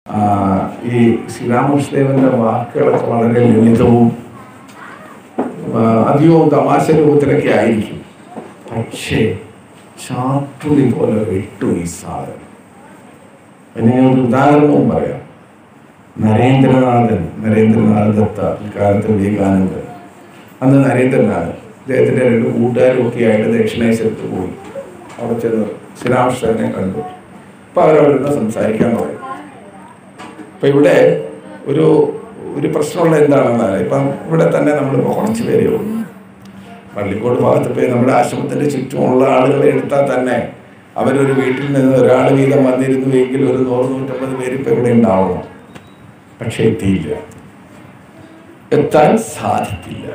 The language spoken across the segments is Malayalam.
ആ, ഈ ശ്രീരാമകൃഷ്ണദേവന്റെ വാക്കുകളൊക്കെ വളരെ ലളിതവും ആ, അധികവും തമാശ രൂപത്തിലൊക്കെ ആയിരിക്കും പക്ഷേ ചാട്ടുളി പോലെ വെട്ടു ഈ സാധനം അതിന് ഞാൻ ഒരു ഉദാഹരണവും പറയാം നരേന്ദ്രനാഥൻ നരേന്ദ്രനാഥ് ദത്ത ഇക്കാലത്ത് വിവേകാനന്ദൻ അന്ന് നരേന്ദ്രനാഥ് അദ്ദേഹത്തിൻ്റെ രണ്ട് കൂട്ടുകാരും ഒക്കെ ആയിട്ട് ദക്ഷിണേശ്വരത്ത് പോയി അവിടെ ചെന്ന് ശ്രീരാമകൃഷ്ണനെ കണ്ടു അപ്പോൾ അവരവിടെ നിന്ന് സംസാരിക്കാൻ തുടങ്ങി അപ്പം ഇവിടെ ഒരു ഒരു പ്രശ്നമുള്ള എന്താണെന്നാൽ ഇപ്പം ഇവിടെ തന്നെ നമ്മളിപ്പോൾ കുറച്ച് പേരേ ഉള്ളൂ പള്ളിക്കോട് ഭാഗത്ത് പോയി നമ്മുടെ ആശ്രമത്തിൻ്റെ ചുറ്റുമുള്ള ആളുകളെ എടുത്താൽ തന്നെ അവരൊരു വീട്ടിൽ നിന്ന് ഒരാൾ വീതം വന്നിരുന്നു എങ്കിൽ ഒരു നൂറ് നൂറ്റമ്പത് പേര് ഇപ്പം ഇവിടെ ഉണ്ടാവണം പക്ഷേ എത്തിയില്ല എത്താൻ സാധിക്കില്ല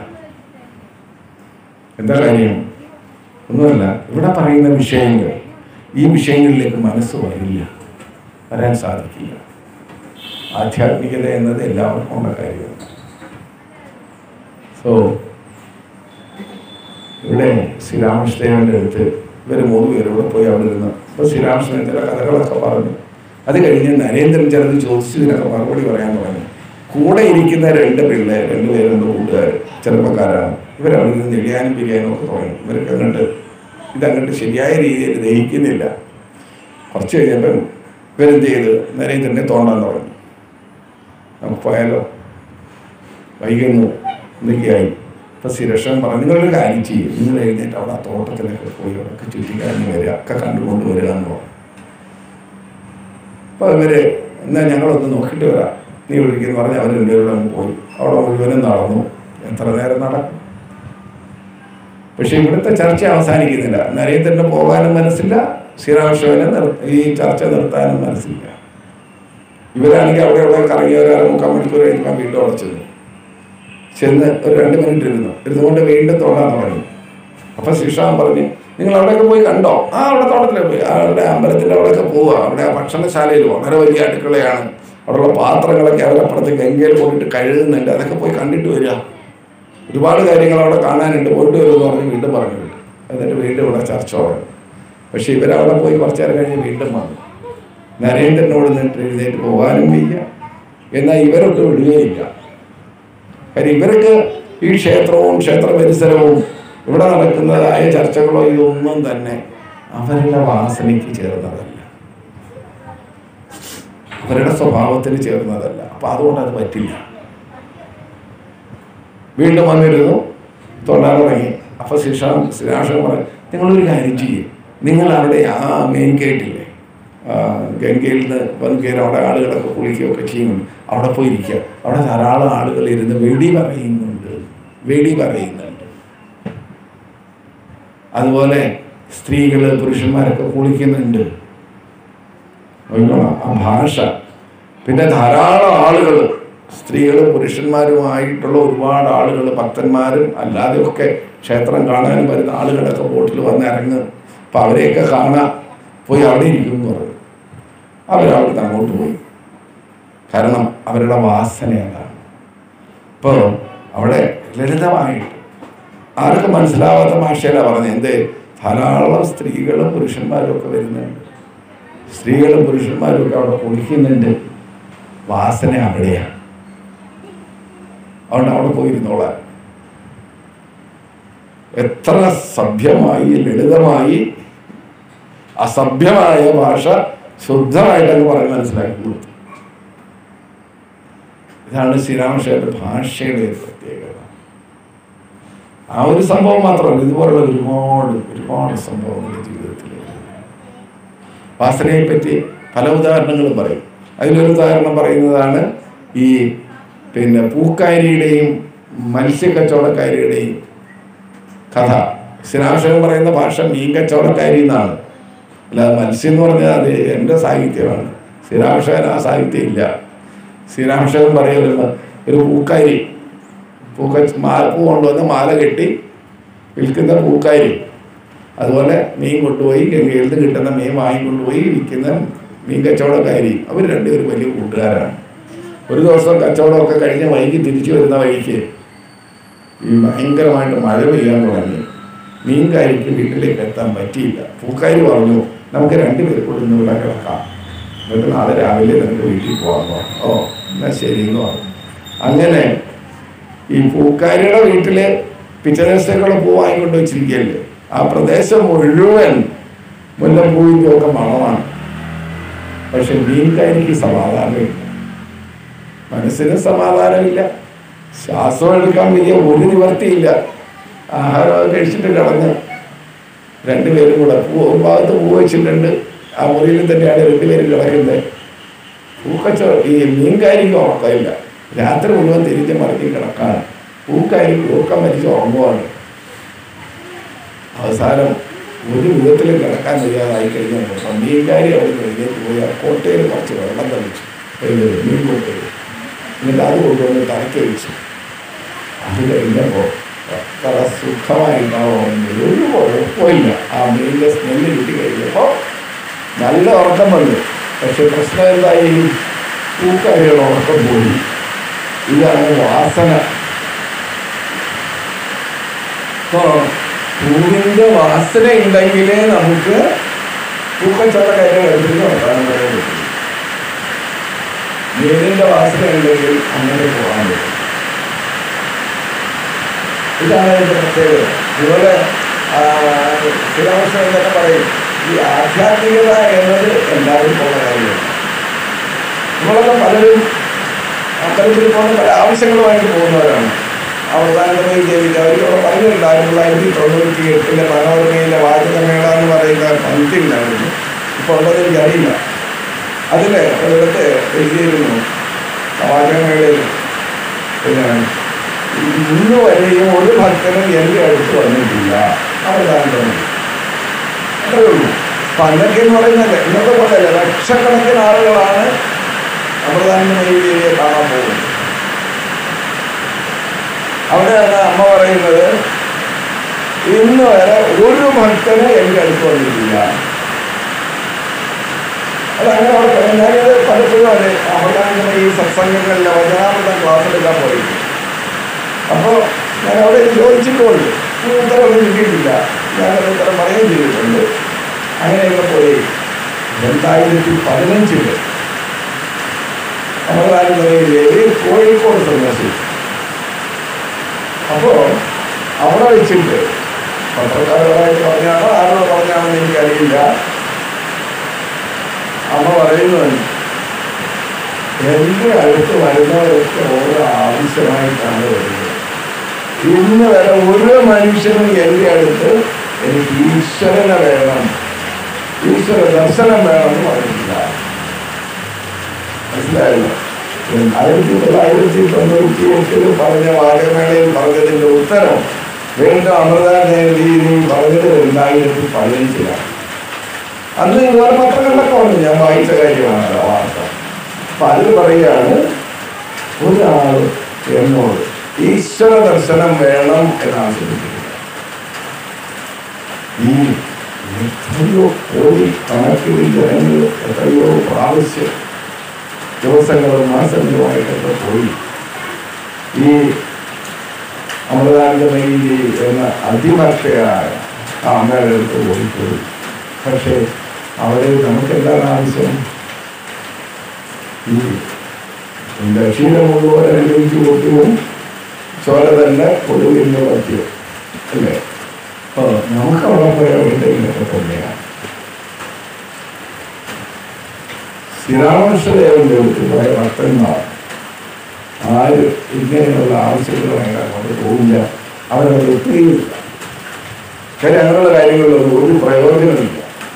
എന്താ കാര്യം ഒന്നുമല്ല ഇവിടെ പറയുന്ന വിഷയങ്ങൾ ഈ വിഷയങ്ങളിലേക്ക് മനസ്സ് വരില്ല വരാൻ സാധിക്കില്ല ആധ്യാത്മികത എന്നത് എല്ലാവർക്കും ഉള്ള കാര്യമാണ് സോ ഇവിടെ ശ്രീരാമകൃഷ്ണദേവന്റെ അടുത്ത് ഇവർ മൂന്ന് പേരോട് പോയി അവിടെ ഇരുന്ന് അപ്പോൾ ശ്രീരാമകൃഷ്ണൻ ചില കഥകളൊക്കെ പറഞ്ഞു അത് കഴിഞ്ഞ് നരേന്ദ്രൻ ചിലത് ചോദിച്ചു ഇതിനൊക്കെ മറുപടി പറയാൻ തുടങ്ങി കൂടെ ഇരിക്കുന്ന രണ്ട് പിള്ളേർ രണ്ട് പേരുണ്ട് കൂട്ടുകാർ ചെറുപ്പക്കാരാണ് ഇവരവിടെ നിന്ന് നെളിയാനും പിരിയാനും ഒക്കെ തുടങ്ങി ഇവർക്ക് അങ്ങോട്ട് ഇതങ്ങോട്ട് ശരിയായ രീതിയിൽ ദഹിക്കുന്നില്ല കുറച്ച് കഴിഞ്ഞപ്പം ഇവരെന്ത് ചെയ്ത് നരേന്ദ്രനെ തോണ്ടാൻ തുടങ്ങി നമുക്ക് പോയാലോ വൈകുന്നു എന്നൊക്കെയായി ഇപ്പൊ സുരക്ഷൻ പറഞ്ഞു നിങ്ങളൊരു കാര്യം ചെയ്യും നിങ്ങൾ എഴുന്നേറ്റ് അവിടെ ആ തോട്ടത്തിലൊക്കെ പോയി അവിടെയൊക്കെ ചുറ്റിക്കാരന് വരിക ഒക്കെ കണ്ടുകൊണ്ട് വരിക എന്ന് പറഞ്ഞു അപ്പോൾ ഇവര് എന്നാ ഞങ്ങളൊന്ന് നോക്കിയിട്ട് വരാം നീ വിളിക്കുന്നു പറഞ്ഞ് അവർ രണ്ടുപേരോട് അങ്ങ് പോയി അവിടെ മുഴുവനും നടന്നു എത്ര നേരം നടക്കും പക്ഷെ ഇവിടുത്തെ ചർച്ച അവസാനിക്കുന്നില്ല നരേന്ദ്രന് പോകാനും മനസ്സില്ല ശ്രീരാമകൃഷ്ണനെ നിർ- ഈ ചർച്ച നിർത്താനും മനസ്സില്ല ഇവരാണെങ്കിൽ അവിടെ അവിടെ കറങ്ങി ഒരു അര മുക്കാൽ മണിക്കൂർ കഴിയുമ്പോൾ വീണ്ടും അവിടെ ചെന്നു ചെന്ന് ഒരു രണ്ട് മിനിറ്റ് ഇരുന്നു ഇരുന്നുകൊണ്ട് വീണ്ടും തോന്നാൻ തുടങ്ങി അപ്പൊ ശിഷാൻ പറഞ്ഞു നിങ്ങൾ അവിടെയൊക്കെ പോയി കണ്ടോ ആ അവിടെ തോട്ടത്തിലൊക്കെ പോയി ആ, അവിടെ അമ്പലത്തിന്റെ അവിടെയൊക്കെ പോവുക അവിടെ ആ ഭക്ഷണശാലയിൽ വളരെ വലിയ അടുക്കളയാണ് അവിടെയുള്ള പാത്രങ്ങളൊക്കെ അവരപ്പുറത്ത് ഗംഗയിൽ പോയിട്ട് കഴുകുന്നുണ്ട് അതൊക്കെ പോയി കണ്ടിട്ട് വരിക ഒരുപാട് കാര്യങ്ങൾ അവിടെ കാണാനുണ്ട് പോയിട്ട് വരുമെന്ന് പറഞ്ഞ് വീണ്ടും പറഞ്ഞു വിട്ടു എന്നിട്ട് വീണ്ടും ഇവിടെ ചർച്ച തുടങ്ങി പക്ഷെ ഇവരവിടെ പോയി കുറച്ചു നേരം കഴിഞ്ഞ് വീണ്ടും വന്നു നരേന്ദ്രനോട് നിന്നിട്ട് എഴുന്നേറ്റ് പോകാനും വയ്യ എന്നാൽ ഇവരൊട്ട് വിടുകയില്ല കാര്യം ഇവർക്ക് ഈ ക്ഷേത്രവും ക്ഷേത്ര പരിസരവും ഇവിടെ നടക്കുന്നതായ ചർച്ചകളോ ഇതൊന്നും തന്നെ അവരുടെ വാസനയ്ക്ക് ചേർന്നതല്ല അവരുടെ സ്വഭാവത്തിന് ചേർന്നതല്ല അപ്പൊ അതുകൊണ്ട് അത് പറ്റില്ല വീണ്ടും വന്നിരുന്നു തൊണ്ടാൻ തുടങ്ങി അപ്പൊ ശ്രീഷാം ശ്രീരാഷൻ പറഞ്ഞു നിങ്ങളൊരു കാര്യം ചെയ്യും നിങ്ങൾ അവിടെ ആ മെയിൻ ഗേറ്റില്ലേ ആ, ഗംഗയിൽ നിന്ന് വന്ന് കയറി അവിടെ ആളുകളൊക്കെ കുളിക്കുകയൊക്കെ ചെയ്യുന്നുണ്ട് അവിടെ പോയി ഇരിക്കുക അവിടെ ധാരാളം ആളുകൾ ഇരുന്ന് വെടി പറയുന്നുണ്ട് വെടി പറയുന്നുണ്ട് അതുപോലെ സ്ത്രീകൾ പുരുഷന്മാരൊക്കെ കുളിക്കുന്നുണ്ട് നോക്കണം, ആ ഭാഷ പിന്നെ ധാരാളം ആളുകൾ സ്ത്രീകളും പുരുഷന്മാരുമായിട്ടുള്ള ഒരുപാട് ആളുകൾ ഭക്തന്മാരും അല്ലാതെയൊക്കെ ക്ഷേത്രം കാണാനും വരുന്ന ആളുകളൊക്കെ ബോട്ടിൽ വന്ന് ഇറങ്ങും അപ്പം അവരെയൊക്കെ കാണാൻ പോയി അവിടെ ഇരിക്കും എന്ന് പറഞ്ഞു അവരവിടുന്ന് അങ്ങോട്ട് പോയി കാരണം അവരുടെ വാസന അതാണ് ഇപ്പോൾ അവിടെ ലളിതമായിട്ട് ആർക്കും മനസ്സിലാവാത്ത ഭാഷയിലാണ് പറഞ്ഞത് എന്ത് ധാരാളം സ്ത്രീകളും പുരുഷന്മാരും ഒക്കെ വരുന്നുണ്ട് സ്ത്രീകളും പുരുഷന്മാരും ഒക്കെ അവിടെ കുളിക്കുന്നുണ്ട് വാസന അവിടെയാണ് അതുകൊണ്ട് അവിടെ പോയിരുന്നോളാൻ എത്ര സഭ്യമായി ലളിതമായി അസഭ്യമായ ഭാഷ ശുദ്ധമായിട്ടങ്ങ് പറഞ്ഞ് മനസ്സിലാക്കി കൊടുത്തു ഇതാണ് ശ്രീരാമകൃഷ്ണന്റെ ഭാഷയുടെ ഒരു പ്രത്യേകത ആ ഒരു സംഭവം മാത്രമല്ല ഇതുപോലുള്ള ഒരുപാട് ഒരുപാട് സംഭവങ്ങൾ ജീവിതത്തിൽ വാസനയെ പറ്റി പല ഉദാഹരണങ്ങളും പറയും അതിലൊരു ഉദാഹരണം പറയുന്നതാണ് ഈ പിന്നെ പൂക്കാരിയുടെയും മത്സ്യക്കച്ചവടക്കാരിയുടെയും കഥ ശ്രീരാമകൃഷ്ണൻ പറയുന്ന ഭാഷ മീൻ കച്ചവടക്കാരി എന്നാണ് അല്ലാതെ മത്സ്യം എന്ന് പറഞ്ഞാൽ അത് എൻ്റെ സാഹിത്യമാണ് ശ്രീരാമകൃഷ്ണൻ ആ സാഹിത്യം ഇല്ല ശ്രീരാമകൃഷ്ണൻ പറയുന്നത് ഒരു പൂക്കാരി പൂക്ക മാല പൂ കൊണ്ടുവന്ന് മാല കെട്ടി വിൽക്കുന്ന പൂക്കാരി അതുപോലെ മീൻ കൊണ്ടുപോയി ഗംഗയിൽ നിന്ന് കിട്ടുന്ന മീൻ വാങ്ങിക്കൊണ്ടുപോയി വിൽക്കുന്ന മീൻ കച്ചവടക്കാരി അവർ രണ്ടുപേരും വലിയ കൂട്ടുകാരാണ് ഒരു ദിവസം കച്ചവടമൊക്കെ കഴിഞ്ഞ് വൈകി തിരിച്ചു വരുന്ന വഴിക്ക് ഈ ഭയങ്കരമായിട്ട് മഴ പെയ്യാൻ തുടങ്ങി മീൻകാരിക്ക് വീട്ടിലേക്ക് എത്താൻ പറ്റിയില്ല പൂക്കാരി പറഞ്ഞു നമുക്ക് രണ്ടുപേർ കൂടി ഇന്ന് ഇവിടെ കിടക്കാം എന്നിട്ട് നാളെ രാവിലെ നിനക്ക് വീട്ടിൽ പോകാൻ പറഞ്ഞു ഓ എന്നാ ശരി എന്ന് പറഞ്ഞു അങ്ങനെ ഈ പൂക്കാരിയുടെ വീട്ടില് പിറ്റേ ദിവസത്തേക്കുള്ള പൂ വാങ്ങിക്കൊണ്ട് വെച്ചിരിക്കുകയല്ലേ ആ പ്രദേശം മുഴുവൻ മുല്ലപ്പൂവിൻ്റെ ഒക്കെ മണമാണ് പക്ഷെ മീൻകാരിക്ക് സമാധാനമില്ല മനസ്സിന് സമാധാനമില്ല ശ്വാസം എടുക്കാൻ വലിയ ഒരു നിവർത്തിയില്ല ആഹാരം കഴിച്ചിട്ട് കിടന്ന് രണ്ടുപേരും കൂടെ പൂ ഒരു ഭാഗത്ത് പൂ വെച്ചിട്ടുണ്ട് ആ മുറിയിൽ തന്നെയാണ് രണ്ടുപേരും കിടക്കുന്നത് പൂക്കച്ചോ ഈ മീൻകാരിക്ക് ഉറക്കമില്ല രാത്രി മുഴുവൻ തിരിഞ്ഞ് മറിഞ്ഞ് കിടക്കാണ് പൂക്കാരിക്ക് ഊക്കം മരിച്ച് ഉറങ്ങുവാണ് അവസാനം ഒരു വിധത്തിലും കിടക്കാൻ വയ്യാതായി കഴിഞ്ഞപ്പോൾ മീൻകാരി അവിടെ നിന്ന് എഴുന്നേറ്റ് പോയി ആ കോട്ടയിൽ കുറച്ച് വെള്ളം തളിച്ചു ഏത് മീൻ കോട്ടയിൽ എന്നിട്ട് അത് കൊണ്ടുവന്ന് തലയ്ക്ക് വെച്ചു അത് കഴിഞ്ഞപ്പോൾ എത്ര സുഖമായിട്ടാണോ ഉറങ്ങിയത് ഒരു കുഴപ്പമില്ല ആ മീനിൻ്റെ സ്മെല്ല് കിട്ടി കഴിഞ്ഞപ്പോൾ നല്ല ഉറക്കം വന്നു പക്ഷെ പ്രശ്നം എന്തായി പൂക്കാരിയുടെ ഉറക്കം പോയി ഇതാണ് വാസന ഇപ്പോൾ പൂവിൻ്റെ വാസന ഉണ്ടെങ്കിലേ നമുക്ക് പൂക്കച്ചവട കാര്യം എടുത്തിട്ട് നടത്താൻ പറയാൻ പറ്റും മീനിൻ്റെ വാസന ഉണ്ടെങ്കിൽ അങ്ങനെ പോകാൻ പറ്റും ഇതാണ് ഇതിൻ്റെ പ്രത്യേകത അതുപോലെ ശ്രീരാമകൃഷ്ണൻ എന്നൊക്കെ പറയും ഈ ആധ്യാത്മികത എന്നത് എല്ലാവർക്കും ഉള്ള കാര്യമാണ് നമ്മളൊക്കെ പലരും അമ്പലത്തിൽ പോകുന്ന പല ആവശ്യങ്ങളുമായിട്ട് പോകുന്നവരാണ് അവസാനമായി ജീവിക്കുക അവരോട് പറഞ്ഞിട്ടുണ്ട് ആയിരത്തി തൊള്ളായിരത്തി തൊണ്ണൂറ്റി എട്ടിലെ മനോരമയിലെ വാചകമേള എന്ന് പറയുന്ന പങ്ക്തി ഉണ്ടായിരുന്നു ഇപ്പോൾ ഉള്ളത് എനിക്ക് അറിയില്ല അതിൽ ഒരിടത്ത് എഴുതിയിരുന്നു വാചകമേളയിൽ പിന്നെ ഇന്ന് വരെയും ഒരു ഭക്തനും എൻ്റെ അടുത്ത് വന്നിട്ടില്ല അവസാനം അത്രേ ഉള്ളൂ അപ്പം അന്നൊക്കെ എന്ന് പറയുന്നത് ഇന്നത്തെ പോലെയല്ല ലക്ഷക്കണക്കിന് ആളുകളാണ് അമൃതാനന്ദമയിലെ കാണാൻ പോകുന്നത് അവിടെയാണ് അമ്മ പറയുന്നത് ഇന്ന് വരെ ഒരു ഭക്തന് എൻ്റെ അടുത്ത് വന്നിട്ടില്ല അതങ്ങനെ അവിടെ പറയും ഞാനത് പലപ്പോഴും അതെ അമൃതാനന്ദമ ഈ സത്സംഗങ്ങളിൽ വചനാമൃതം ക്ലാസ് എടുക്കാൻ പോയിട്ട് അപ്പോൾ ഞാൻ അവിടെ ചോദിച്ചിട്ടുണ്ട് ഉത്തരവൊന്നും കിട്ടിയിട്ടില്ല ഞാനത് ഉത്തരം പറയുകയും ചെയ്തിട്ടുണ്ട് അങ്ങനെയൊക്കെ പോയി രണ്ടായിരത്തി പതിനഞ്ചില് അമൃതാനന്ദമയിലേക്ക് കോഴിക്കോട് സന്ദർശിച്ചു അപ്പോൾ അവിടെ വെച്ചിട്ട് പത്രക്കാരോടായിട്ട് പറഞ്ഞാണോ ആരോട് പറഞ്ഞാണോ എന്ന് എനിക്കറിയില്ല അമ്മ പറയുന്നത് എൻ്റെ അടുത്ത് വരുന്നവരൊക്കെ ഓരോ ആവശ്യമായിട്ടാണ് വരുന്നത് ഇന്ന് വരെ ഒരു മനുഷ്യനും എൻ്റെ അടുത്ത് എനിക്ക് ഈശ്വരനെ വേണം ഈശ്വര ദർശനം വേണമെന്ന് പറഞ്ഞിട്ടില്ല മനസ്സിലായല്ലോ ആയിരത്തി തൊള്ളായിരത്തി തൊണ്ണൂറ്റി എട്ടിൽ പറഞ്ഞ വാചകമേളയിൽ പറഞ്ഞതിൻ്റെ ഉത്തരം വീണ്ടും അമൃതാനന്ദി നീ പറഞ്ഞത് രണ്ടായിരത്തി പതിനഞ്ചിലാണ് അന്ന് ഇതുപോലെ പത്രങ്ങളിലൊക്കെ വന്നു ഞാൻ വായിച്ച കാര്യമാണ് ആ വാർത്ത അപ്പൊ അതിൽ പറയുകയാണ് ഒരാൾ എന്നോട് ഈശ്വര ദർശനം വേണം എന്നാവശ്യപ്പെട്ടിരിക്കുന്നത് ഈ എത്രയോ കോടി കണക്കിന് ജനങ്ങൾ എത്രയോ പ്രാവശ്യം ദിവസങ്ങളും മാസങ്ങളുമായിട്ടൊക്കെ പോയി ഈ അമൃതാനന്ദമയി എന്ന അതിമർഷയായ ആ അമ്മയുടെ അടുത്ത് ഓടിപ്പോയി പക്ഷേ അവിടെ നമുക്ക് എന്താണ് ആവശ്യം ഈ ദക്ഷിണ മുഴുവൻ അനുഭവിച്ചു കൊടുക്കും ചോര തന്നെ കൊടുവിൻ്റെ പറ്റിയോ അല്ലേ അപ്പോൾ നമുക്ക് അവിടെ പോയാൽ എവിടെയെങ്കിലൊക്കെ തന്നെയാണ് ശ്രീരാമകൃഷ്ണദേവന്റെ അടുത്ത് പോയ ഭക്തന്മാർ ആരും ഇങ്ങനെയുള്ള ആവശ്യങ്ങളുമായി അങ്ങോട്ട് പോവില്ല അവരത് ഒത്തുകയില്ല കാര്യം അങ്ങനെയുള്ള കാര്യങ്ങളിലൊന്നും ഒരു പ്രയോജനമില്ല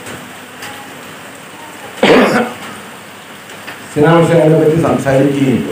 ശ്രീരാമകൃഷ്ണൻ അതിനെ പറ്റി സംസാരിക്കുകയില്ല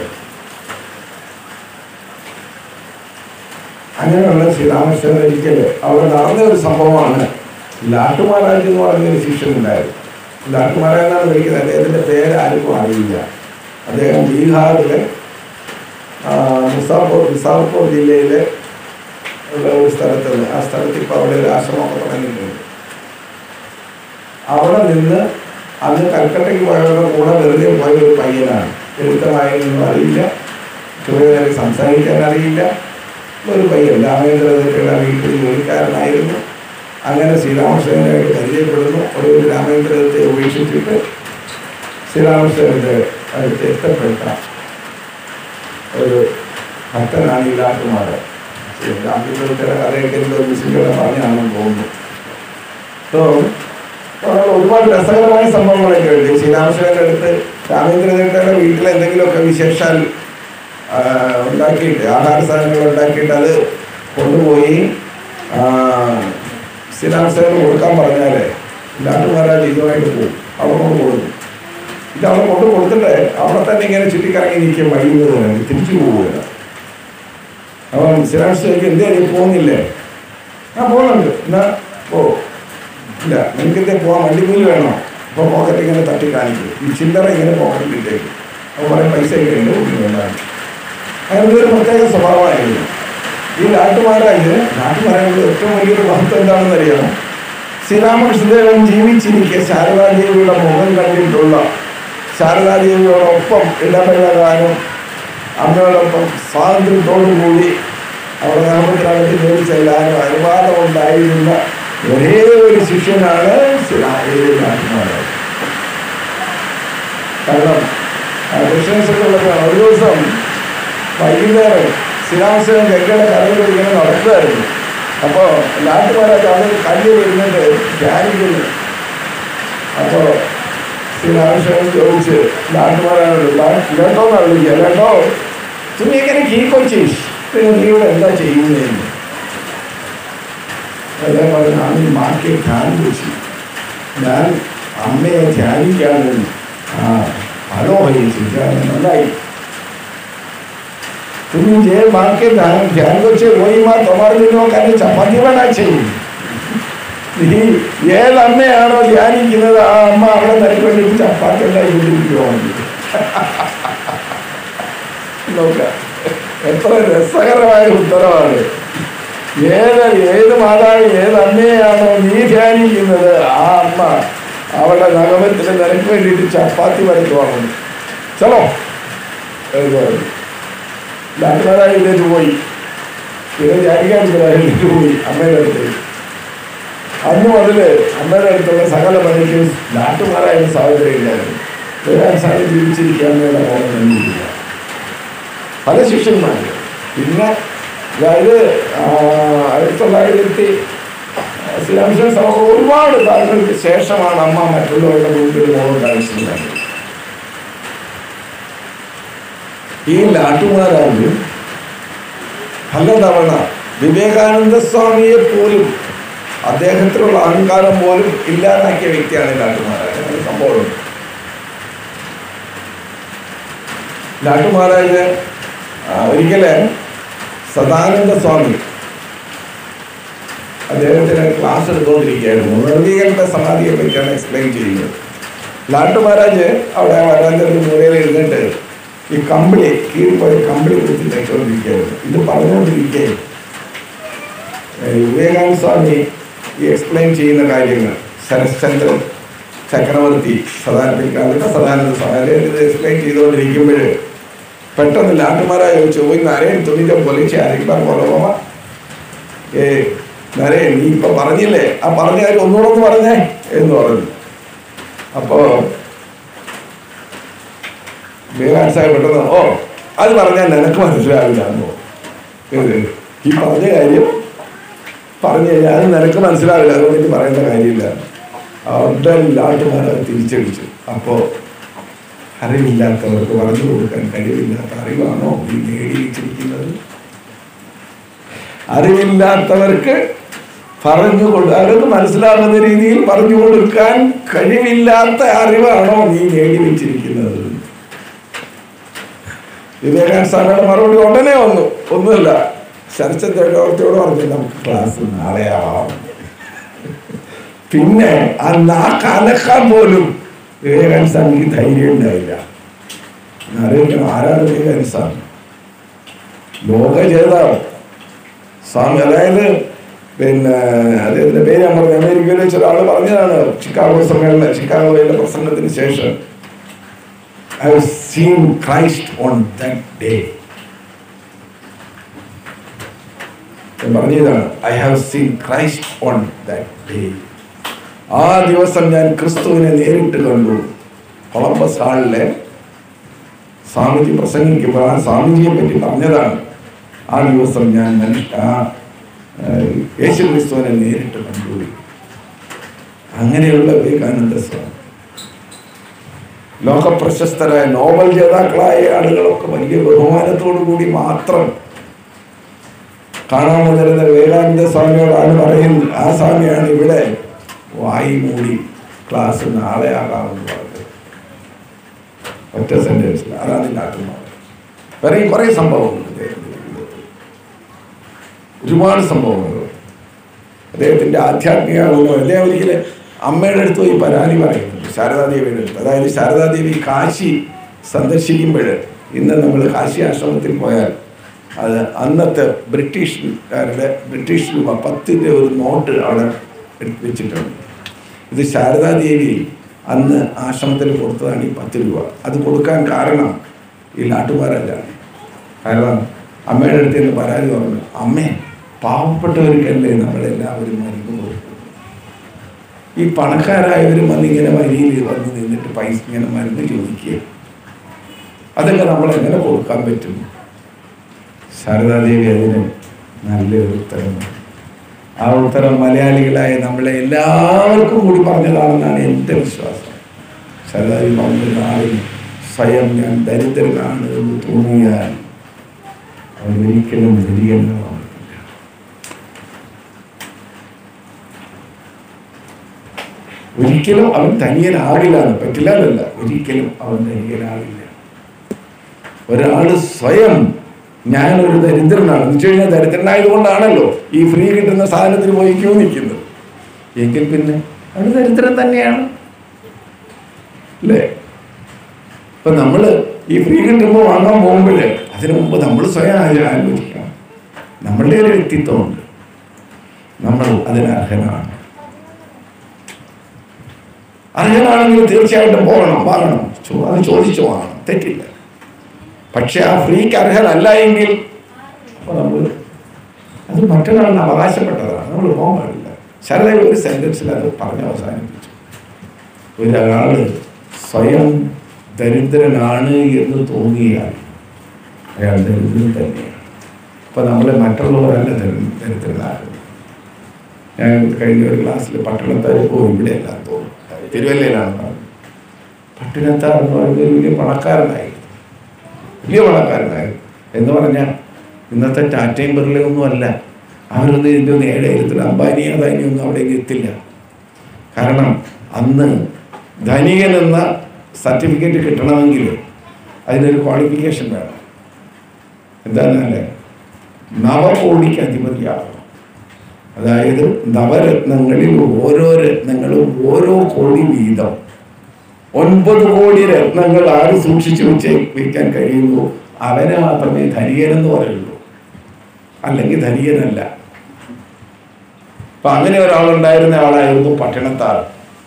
അങ്ങനെയുള്ള ശ്രീരാമകൃഷ്ണൻ ഒരിക്കൽ അവിടെ നടന്ന ഒരു സംഭവമാണ് ലാട്ടുമാരാജ് എന്ന് പറഞ്ഞ ഒരു ശിഷ്യനുണ്ടായിരുന്നു ലാട്ടുമാരാജ് എന്നാണ് വിളിക്കുന്നത് അദ്ദേഹത്തിൻ്റെ പേര് ആർക്കും അറിയില്ല അദ്ദേഹം ബീഹാറിലെ ആ, മുസാഫർ മുസാഫർ ജില്ലയിലെ ഉള്ള ഒരു സ്ഥലത്ത് നിന്ന് ആ സ്ഥലത്ത് ഇപ്പോൾ അവിടെ ഒരു ആശ്രമമൊക്കെ തുടങ്ങിയിട്ടുണ്ട് അവിടെ നിന്ന് അന്ന് കൽക്കട്ടയ്ക്ക് പോയവരുടെ കൂടെ വെറുതെ പോയ ഒരു പയ്യനാണ് എഴുത്തമായൊന്നും അറിയില്ല ചെറിയ നേരം സംസാരിക്കാൻ അറിയില്ല ഒരു പയ്യൻ രാമേന്ദ്രദത്തയുടെ വീട്ടിൽ ജോലിക്കാരനായിരുന്നു അങ്ങനെ ശ്രീരാമകൃഷ്ണനായിട്ട് പരിചയപ്പെടുന്നു ഒടുവിൽ രാമേന്ദ്രദത്തെ ഉപേക്ഷിച്ചിട്ട് ശ്രീരാമകൃഷ്ണന്റെ അടുത്ത് ഇഷ്ടപ്പെട്ട ഒരു ഭക്തനാണ് ഈ രാജകുമാരൻ രാമചന്ദ്രന്റെ കഥയൊക്കെ എന്തോ മുസ്ലിങ്ങളെ പറഞ്ഞാണെന്ന് തോന്നുന്നു സോ അവിടെ ഒരുപാട് രസകരമായ സംഭവങ്ങളൊക്കെ ഉണ്ട് ശ്രീരാമകൃഷ്ണന്റെ അടുത്ത് രാമേന്ദ്രദേവയുടെ വീട്ടിൽ എന്തെങ്കിലുമൊക്കെ വിശേഷാൽ ആ, ഉണ്ടാക്കിയിട്ട് ആഹാര സാധനങ്ങൾ ഉണ്ടാക്കിയിട്ട് അത് കൊണ്ടുപോയി ആ, ശ്രീരാമകൃഷ്ണന് കൊടുക്കാൻ പറഞ്ഞാൽ നാട്ടുകാരാജ് ഇതുമായിട്ട് പോകും അവിടെ കൊണ്ട് കൊടുക്കും ഇത് അവിടെ കൊണ്ട് കൊടുത്തിട്ട് അവിടെ തന്നെ ഇങ്ങനെ ചുറ്റിക്കറങ്ങി നിൽക്കും വൈകുന്നേരം തിരിച്ചു പോവുകയാണ് അപ്പം ശ്രീരാമകൃഷ്ണക്ക് എന്തേ നീ പോകുന്നില്ലേ ആ പോകുന്നുണ്ട് എന്നാ പോ ഇല്ല നിനക്ക് എന്തേ പോവാൻ വണ്ടിക്കൂലി വേണോ അപ്പോൾ പോക്കറ്റ് ഇങ്ങനെ തട്ടി കാണിക്കും ഈ ചില്ലറ ഇങ്ങനെ പോക്കറ്റിൽ ഇട്ടേക്കും അപ്പോൾ പറയും പൈസ ഒക്കെ ഉണ്ട് ഒന്നും വേണ്ടാണ് അങ്ങനെ ഒരു പ്രത്യേക സ്വഭാവമായിരുന്നു ഈ നാട്ടുമാരാജ് നാട്ടുമാരാജ് ഏറ്റവും വലിയൊരു മഹത്വം എന്താണെന്ന് അറിയാമോ ശ്രീരാമകൃഷ്ണദേവൻ ജീവിച്ചിരിക്കെ ശാരദാദേവിയുടെ മുഖം കണ്ടിട്ടുള്ള ശാരദാദേവിയോടൊപ്പം ഇടപഴകാനും അമ്മയോടൊപ്പം സ്വാതന്ത്ര്യത്തോടുകൂടി അവിടെ നാമത്തിനകത്ത് ജോലി ചെല്ലാനും അനുവാദമുണ്ടായിരുന്ന ഒരേ ഒരു ശിഷ്യനാണ് ശ്രീരാമദേവി നാട്ടുമാരാജ് കാരണം കൃഷ്ണേശ്വരമുള്ളതാണ് ഒരു ദിവസം വൈകുന്നേരം ശ്രീരാമകൃഷ്ണൻ ഗംഗയുടെ കരയിൽ ഇങ്ങനെ നടക്കുകയായിരുന്നു അപ്പോൾ നാട്ടുകാരായിട്ട് അവിടെ കല്ല് വരുന്നുണ്ട് ധ്യാനിക്കുന്നു അപ്പോൾ ശ്രീരാമകൃഷ്ണൻ ചോദിച്ച് നാട്ടുകാരാണ് കേട്ടോ എന്നാണ് വിളിക്കുക കേട്ടോ তুমি എങ്ങനെ കീക്കൊച്ചി പിന്നെ നീ ഇവിടെ എന്താ ചെയ്യുന്നതെന്ന് അദ്ദേഹം പറഞ്ഞു ഞാൻ ഈ മാക്കെ ധ്യാനം വെച്ചു ഞാൻ അമ്മയെ ധ്യാനിക്കാണ് ആ ഹലോ ഹരിച്ചു നന്നായി তুমি যে মাকে ধ্যান ধ্যান করছে ওই মা তোমার জন্য ওখানে ചപ്പാത്തി വേണാച്ചേ നീ ഏത് അമ്മയാണോ ധ്യാനിക്കുന്നത് ആ അമ്മ അവിടെ നിനക്ക് വേണ്ടി ചപ്പാത്തി ഉണ്ടായിക്കൊണ്ടിരിക്കുവാണ് നോക്ക എത്ര രസകരമായ ഉത്തരവാണ് ഏത് ഏത് മാതാവ് ഏത് അമ്മയെയാണോ നീ ധ്യാനിക്കുന്നത് ആ അമ്മ അവളുടെ നഗമത്തിൽ നിനക്ക് വേണ്ടിയിട്ട് ചപ്പാത്തി വരയ്ക്കുവാണ് ചലോ എന്ന് പറഞ്ഞു ഡാക്ടർമാരായി ഇതിലേക്ക് പോയി പിന്നെ ജാനിക്കാട്ടിലേക്ക് പോയി അമ്മയുടെ അടുത്ത് അന്ന് മുതൽ അമ്മയുടെ അടുത്തുള്ള സകല പണിക്കും ഡാക്ടർമാരായ സാഹചര്യമില്ലായിരുന്നു വരാൻ സാധനം ജീവിച്ചിരിക്കാൻ വേണ്ട മോഹം തന്നെയില്ല പല ശിഷ്യന്മാർ പിന്നെ അതായത് ആ, ആയിരത്തി തൊള്ളായിരത്തി ശ്രീരാമകൃഷ്ണൻ സഭ ഒരുപാട് കാലങ്ങൾക്ക് ശേഷമാണ് അമ്മ മറ്റുള്ളവരുടെ മുമ്പിൽ മോഹം കാണിച്ചിട്ടുണ്ടായത് ഈ നാട്ടുമാരാണ് പലതവണ വിവേകാനന്ദ സ്വാമിയെ പോലും അദ്ദേഹത്തിനുള്ള അഹങ്കാരം പോലും ഇല്ലാതാക്കിയ വ്യക്തിയാണ് ഈ നാട്ടുമാരാജ് അങ്ങനെ സംഭവം നാട്ടുമാരാജ് ഒരിക്കല് സദാനന്ദ സ്വാമി അദ്ദേഹത്തിന് ക്ലാസ് എടുത്തുകൊണ്ടിരിക്കുകയായിരുന്നു നിർവീകരണ സമാധിയെ പറ്റിയാണ് എക്സ്പ്ലെയിൻ ചെയ്യുന്നത് ലാട്ടു മഹാരാജ് അവിടെ വരാന്തത്തിൽ മുറിയിൽ ഇരുന്നിട്ട് ഈ കമ്പിളി കീഴിൽ പോയി കമ്പിളി കുത്തി തയ്ച്ചുകൊണ്ടിരിക്കുകയായിരുന്നു ഇത് പറഞ്ഞുകൊണ്ടിരിക്കെ ഏഹ് വിവേകാനന്ദ സ്വാമി ഈ എക്സ്പ്ലെയിൻ ചെയ്യുന്ന കാര്യങ്ങൾ ശരശ്ചന്ദ്രൻ ചക്രവർത്തി സദാനന്ദ സദാനന്ദ സ്വാമി അദ്ദേഹം ഇത് എക്സ്പ്ലെയിൻ ചെയ്തുകൊണ്ടിരിക്കുമ്പോൾ പെട്ടെന്ന് ലാട്ടുമാരായ ചോദിച്ചു പോയി നരയൻ തുണിന്റെ പൊലിച്ച് ആരെങ്കിലും കൊലപോമ ഏ നരയൻ നീ ഇപ്പൊ പറഞ്ഞില്ലേ ആ പറഞ്ഞ കാര്യം ഒന്നുകൂടെ ഒന്ന് പറഞ്ഞേ എന്ന് പറഞ്ഞു അപ്പോ വിവേകാനന്ദ സാഹിബ് പെട്ടെന്ന് ഓ അത് പറഞ്ഞാൽ നിനക്ക് മനസ്സിലാവില്ല എന്നോ ഏത്? ഈ പറഞ്ഞ കാര്യം പറഞ്ഞു കഴിഞ്ഞാൽ അത് നിനക്ക് മനസ്സിലാവില്ല അതുകൊണ്ട് എനിക്ക് പറയേണ്ട കാര്യമില്ല അവരുടെ ലാട്ടുമാരെ തിരിച്ചടിച്ചു അപ്പോ അറിവില്ലാത്തവർക്ക് പറഞ്ഞു കൊടുക്കാൻ കഴിവില്ലാത്ത അറിവാണോ ഈ നേടിയിരിക്കുന്നത് അറിവില്ലാത്തവർക്ക് പറഞ്ഞു കൊടു അവർക്ക് മനസ്സിലാവുന്ന രീതിയിൽ പറഞ്ഞു കൊടുക്കാൻ കഴിവില്ലാത്ത അറിവാണോ നീ നേടി വെച്ചിരിക്കുന്നത് വിവേകാനന്ദ സ്വാമിയുടെ മറുപടി ഉടനെ വന്നു ഒന്നുമില്ല ശരച്ച ചക്രവർത്തിയോട് പറഞ്ഞു നമുക്ക് ക്ലാസ് നാളെ ആവാം പിന്നെ ആ നാക്ക് അനക്കാൻ പോലും വിവേകാനന്ദ സ്വാമിക്ക് ധൈര്യം ഉണ്ടായില്ല അറിയിക്കണം ആരാണ് വിവേകാനന്ദ സ്വാമി ലോക ജേതാവ് സ്വാമി അതായത് പിന്നെ അദ്ദേഹത്തിന്റെ പേര് ഞാൻ പറഞ്ഞു അമേരിക്കയിൽ വെച്ച ഒരാൾ പറഞ്ഞതാണ് ചിക്കാഗോ സമ്മേളന ചിക്കാഗോയിലെ പ്രസംഗത്തിന് ശേഷം I have seen Christ on that day പറഞ്ഞതാണ് I have seen Christ on that day ആ ദിവസം ഞാൻ ക്രിസ്തുവിനെ നേരിട്ട് കണ്ടു കൊളംബസ് ഹാളിലെ സ്വാമിജി പ്രസംഗിക്കുമ്പോൾ ആ സ്വാമിജിയെ പറ്റി പറഞ്ഞതാണ് ആ ദിവസം ഞാൻ മനുഷ്യ ആ ഏഹ്, യേശു ക്രിസ്തുവിനെ നേരിട്ട് കണ്ടു അങ്ങനെയുള്ള വിവേകാനന്ദ സ്വാമി ലോക പ്രശസ്തരായ നോബൽ ജേതാക്കളായ ആളുകളൊക്കെ വലിയ ബഹുമാനത്തോടു കൂടി മാത്രം കാണാൻ വരുന്ന വിവേകാനന്ദ സ്വാമിയോടാണ് പറയുന്നത് ആ സ്വാമിയാണ് ഇവിടെ വായി മൂടി ക്ലാസ് നാളെ ആകാമെന്ന് പറഞ്ഞത് ഒറ്റ സെന്റൻസിൽ അതാണ് നാട്ടുമാർ വേറെ കുറേ സംഭവങ്ങളുണ്ട് അദ്ദേഹത്തിന്റെ ജീവിതത്തിൽ. ഒരുപാട് സംഭവങ്ങൾ അദ്ദേഹത്തിന്റെ ആധ്യാത്മിക ഗുണം അദ്ദേഹം ഒരിക്കലും അമ്മയുടെ അടുത്ത് പോയി പരാതി പറയുന്നുണ്ട് ശാരദാദേവിയുടെ അടുത്ത് അതായത് ശാരദാദേവി കാശി സന്ദർശിക്കുമ്പോൾ ഇന്ന് നമ്മൾ കാശി ആശ്രമത്തിൽ പോയാൽ അത് അന്നത്തെ ബ്രിട്ടീഷുകാരുടെ ബ്രിട്ടീഷ് രൂപ പത്തിൻ്റെ ഒരു നോട്ട് അവിടെ എടുത്ത് വെച്ചിട്ടുണ്ട് ഇത് ശാരദാദേവി അന്ന് ആശ്രമത്തിൽ കൊടുത്തതാണ് ഈ പത്ത് രൂപ അത് കൊടുക്കാൻ കാരണം ഈ നാട്ടുകാരല്ല കാരണം അമ്മയുടെ അടുത്ത് നിന്ന് പരാതി പറഞ്ഞു അമ്മേ പാവപ്പെട്ടവർക്കല്ലേ നമ്മളെല്ലാവരും മരുന്ന് കൊടുക്കുന്നത് ഈ പണക്കാരായവരും വന്ന് ഇങ്ങനെ വരിയിൽ വന്ന് നിന്നിട്ട് പൈസ ഇങ്ങനെ മരുന്ന് ചോദിക്കുക അതൊക്കെ നമ്മൾ എങ്ങനെ കൊടുക്കാൻ പറ്റും ശാരദാദേവി അതിന് നല്ലൊരു ഉത്തരം നൽകി. ആ ഉത്തരം മലയാളികളായ നമ്മളെ എല്ലാവർക്കും കൂടി പറഞ്ഞതാണെന്നാണ് എൻ്റെ വിശ്വാസം ശാരദാദേവി പറഞ്ഞ നാളിൽ സ്വയം ഞാൻ ദരിദ്രനാണ് എന്ന് തോന്നിയാൽ അവരൊരിക്കലും ധരികനാവില്ല ഒരിക്കലും അവൻ ധനിയനാകില്ല എന്ന് പറ്റില്ല എന്നല്ല ഒരിക്കലും അവൻ ധനിയനാകില്ല ഒരാള് സ്വയം ഞാനൊരു ദരിദ്രനാണ് എന്ന് വെച്ച് കഴിഞ്ഞാൽ ദരിദ്രനായതുകൊണ്ടാണല്ലോ ഈ ഫ്രീ കിട്ടുന്ന സാധനത്തിന് പോയി ക്യൂ നിൽക്കുന്നത് എങ്കിൽ പിന്നെ അത് ദരിദ്രൻ തന്നെയാണ് അല്ലേ ഇപ്പൊ നമ്മള് ഈ ഫ്രീ കിട്ടുമ്പോൾ വാങ്ങാൻ പോകുമ്പോൾ അതിനു മുമ്പ് നമ്മൾ സ്വയം ആ- ആലോചിക്കണം നമ്മളുടെ ഒരു വ്യക്തിത്വമുണ്ട് നമ്മൾ അതിന് അർഹനാണ് അർഹനാണെങ്കിൽ തീർച്ചയായിട്ടും പോകണം വാങ്ങണം ചോ- അത് ചോദിച്ചു വാങ്ങണം തെറ്റില്ല പക്ഷെ ആ ഫ്രീക്ക് അർഹനല്ല എങ്കിൽ അപ്പോൾ നമ്മൾ അത് മറ്റൊരാളിന് അവകാശപ്പെട്ടതാണ് നമ്മൾ പോകാൻ പാടില്ല ശരദേവ ഒരു സെന്റൻസിൽ അത് പറഞ്ഞ് അവസാനിപ്പിച്ചു ഒരാള് സ്വയം ദരിദ്രനാണ് എന്ന് തോന്നിയാൽ അയാൾ ദരിദ്രൻ തന്നെയാണ് അപ്പൊ നമ്മൾ മറ്റുള്ളവരല്ല ദരി- ദരിദ്രനാകുന്നത് ഞാൻ കഴിഞ്ഞ ഒരു ക്ലാസ്സിൽ പട്ടണത്താർ പോകും ഇവിടെയല്ല തോന്നും തിരുവല്ലയിലാണ് പറഞ്ഞത് പട്ടണത്താർ എന്ന് പറയുന്നത് ഒരു വലിയ പണക്കാരനായി വലിയ പണക്കാരനായി എന്ന് പറഞ്ഞാൽ ഇന്നത്തെ ടാറ്റയും ബിർളയൊന്നും അല്ല അവരൊന്നും ഇതിൻ്റെ ഒന്നും ഏഴായിരത്തിൽ അംബാനി അദാനി ഒന്നും അവിടേക്ക് എത്തില്ല കാരണം അന്ന് ധനികൻ എന്ന സർട്ടിഫിക്കറ്റ് കിട്ടണമെങ്കിൽ അതിനൊരു ക്വാളിഫിക്കേഷൻ വേണം എന്താണെന്നല്ലേ നവകോടിക്ക് അധിപതിയാകണം അതായത് നവരത്നങ്ങളിൽ ഓരോ രത്നങ്ങളും ഓരോ കോടി വീതം ഒൻപത് കോടി രത്നങ്ങൾ ആര് സൂക്ഷിച്ചു വെച്ച് വയ്ക്കാൻ കഴിയുന്നു അവനെ മാത്രമേ ധനികനെന്ന് പറയുള്ളൂ അല്ലെങ്കിൽ ധനികനല്ല അപ്പൊ അങ്ങനെ ഒരാളുണ്ടായിരുന്ന ആളായിരുന്നു പട്ടണത്താൾ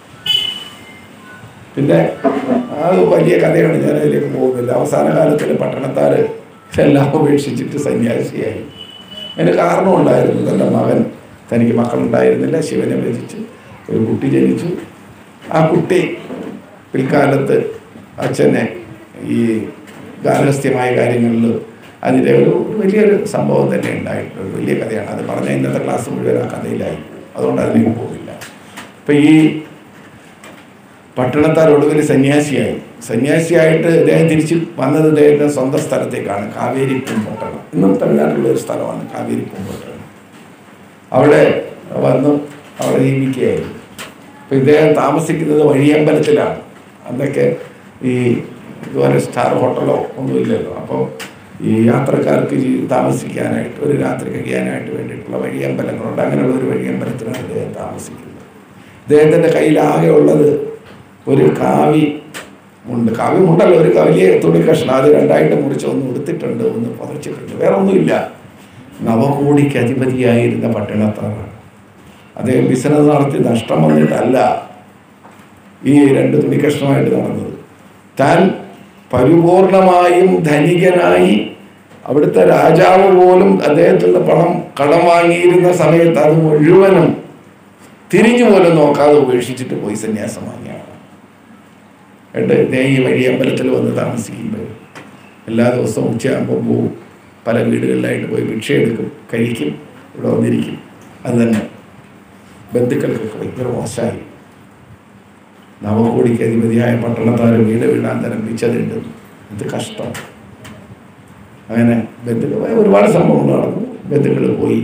പിന്നെ അത് വലിയ കഥയാണ് ഞാൻ അതിലേക്ക് പോകുന്നില്ല അവസാന കാലത്തിൽ പട്ടണത്താർ എല്ലാം ഉപേക്ഷിച്ചിട്ട് സന്യാസിയായി അതിന് കാരണമുണ്ടായിരുന്നു തൻ്റെ മകൻ തനിക്ക് മക്കളുണ്ടായിരുന്നില്ല ശിവനെ ഭജിച്ച് ഒരു കുട്ടി ജനിച്ചു ആ കുട്ടി പിൽക്കാലത്ത് അച്ഛനെ ഈ ഗാർഹസ്ഥ്യമായ കാര്യങ്ങളിൽ അതിൻ്റെ ഒരു വലിയൊരു സംഭവം തന്നെ ഉണ്ടായിട്ടുണ്ട് ഒരു വലിയ കഥയാണ് അത് പറഞ്ഞ ഇന്നത്തെ ക്ലാസ് മുഴുവൻ ആ കഥയിലായി അതുകൊണ്ട് അതിലേക്ക് പോകില്ല അപ്പം ഈ പട്ടണത്താർ ഒടുവിൽ സന്യാസിയായി സന്യാസിയായിട്ട് അദ്ദേഹം തിരിച്ച് വന്നത് അദ്ദേഹത്തിൻ്റെ സ്വന്തം സ്ഥലത്തേക്കാണ് കാവേരി പൂമ്പട്ടണം ഇന്നും തമിഴ്നാട്ടിലുള്ള ഒരു സ്ഥലമാണ് കാവേരി പൂമ്പട്ടണം അവിടെ വന്ന് അവിടെ ജീവിക്കുകയായിരുന്നു അപ്പം ഇദ്ദേഹം താമസിക്കുന്നത് വഴിയമ്പലത്തിലാണ് അന്നൊക്കെ ഈ ഇതുപോലെ സ്റ്റാർ ഹോട്ടലോ ഒന്നുമില്ലല്ലോ അപ്പോൾ ഈ യാത്രക്കാർക്ക് ജീ- താമസിക്കാനായിട്ട് ഒരു രാത്രി കഴിയാനായിട്ട് വേണ്ടിയിട്ടുള്ള വഴിയമ്പലങ്ങളുണ്ട് അങ്ങനെയുള്ള ഒരു വഴിയമ്പലത്തിലാണ് ഇദ്ദേഹം താമസിക്കുന്നത് ഇദ്ദേഹത്തിൻ്റെ കയ്യിലാകെ ഉള്ളത് ഒരു കാവി ഉണ്ട് കാവ്യമുണ്ടല്ലോ ഒരു വലിയ തുണി കഷ്ണം അത് രണ്ടായിട്ട് മുറിച്ച് ഒന്ന് ഉടുത്തിട്ടുണ്ട് ഒന്ന് പുതച്ചിട്ടുണ്ട് വേറെ ഒന്നുമില്ല നവകോടിക്ക് അധിപതിയായിരുന്ന പട്ടണത്താണ് അദ്ദേഹം ബിസിനസ് നടത്തി നഷ്ടം വന്നിട്ടല്ല ഈ രണ്ട് തുണി കഷ്ണമായിട്ട് നടന്നത് താൻ പരിപൂർണമായും ധനികനായി അവിടുത്തെ രാജാവ് പോലും അദ്ദേഹത്തിൻ്റെ പണം കടം വാങ്ങിയിരുന്ന സമയത്ത് അത് മുഴുവനും തിരിഞ്ഞു പോലും നോക്കാതെ ഉപേക്ഷിച്ചിട്ട് പോയി സന്യാസം വാങ്ങിയാണ് എന്നിട്ട് ഞാൻ ഈ വഴി അമ്പലത്തിൽ വന്ന് താമസിക്കുമ്പോൾ എല്ലാ ദിവസവും ഉച്ചയാകുമ്പോൾ പോവും പല വീടുകളിലായിട്ട് പോയി ഭിക്ഷ എടുക്കും കഴിക്കും ഇവിടെ വന്നിരിക്കും അത് തന്നെ ബന്ധുക്കൾക്കൊക്കെ ഭയങ്കര മോശമായി നവകോടിക്ക് അധിപതിയായ പട്ടണത്താർ വീട് വീടാൻ തരംഭിച്ചതുണ്ട് ഇത് കഷ്ടം അങ്ങനെ ബന്ധുക്കൾ ഒരുപാട് സംഭവങ്ങൾ നടന്നു ബന്ധുക്കൾ പോയി